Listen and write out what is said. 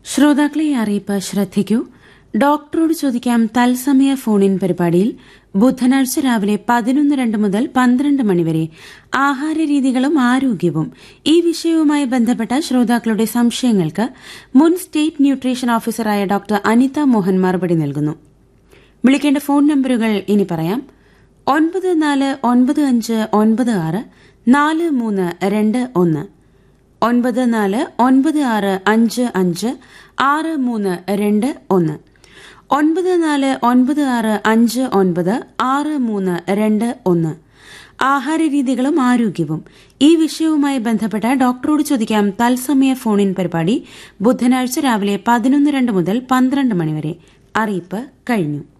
ശ്രോതാക്കളെ ഈ അറിയിപ്പ് ശ്രദ്ധിക്കൂ ഡോക്ടറോട് ചോദിക്കാം തത്സമയ ഫോണിൻ പരിപാടിയിൽ ബുധനാഴ്ച രാവിലെ പതിനൊന്ന് രണ്ട് മുതൽ പന്ത്രണ്ട് മണിവരെ ആഹാരരീതികളും ആരോഗ്യവും ഈ വിഷയവുമായി ബന്ധപ്പെട്ട ശ്രോതാക്കളുടെ സംശയങ്ങൾക്ക് മുൻ സ്റ്റേറ്റ് ന്യൂട്രീഷൻ ഓഫീസറായ ഡോക്ടർ അനിത മോഹൻ മറുപടി നൽകുന്നു വിളിക്കേണ്ട ഫോൺ നമ്പറുകൾ ഇനി പറയാം ഒൻപത് നാല് ഒൻപത് അഞ്ച് ഒൻപത് ആറ് നാല് മൂന്ന് രണ്ട് ഒന്ന് ഒൻപത് നാല് ഒൻപത് ആറ് അഞ്ച് അഞ്ച് ആറ് മൂന്ന് രണ്ട് ഒന്ന് ഒൻപത് നാല് ഒൻപത് ആറ് അഞ്ച് ഒൻപത് ആറ് മൂന്ന് രണ്ട് ഒന്ന് ആഹാരരീതികളും ആരോഗ്യവും ഈ വിഷയവുമായി ബന്ധപ്പെട്ട ഡോക്ടറോട് ചോദിക്കാം തത്സമയ ഫോണിൻ പരിപാടി ബുധനാഴ്ച രാവിലെ പതിനൊന്ന് രണ്ട് മുതൽ പന്ത്രണ്ട് മണിവരെ അറിയിപ്പ് കഴിഞ്ഞു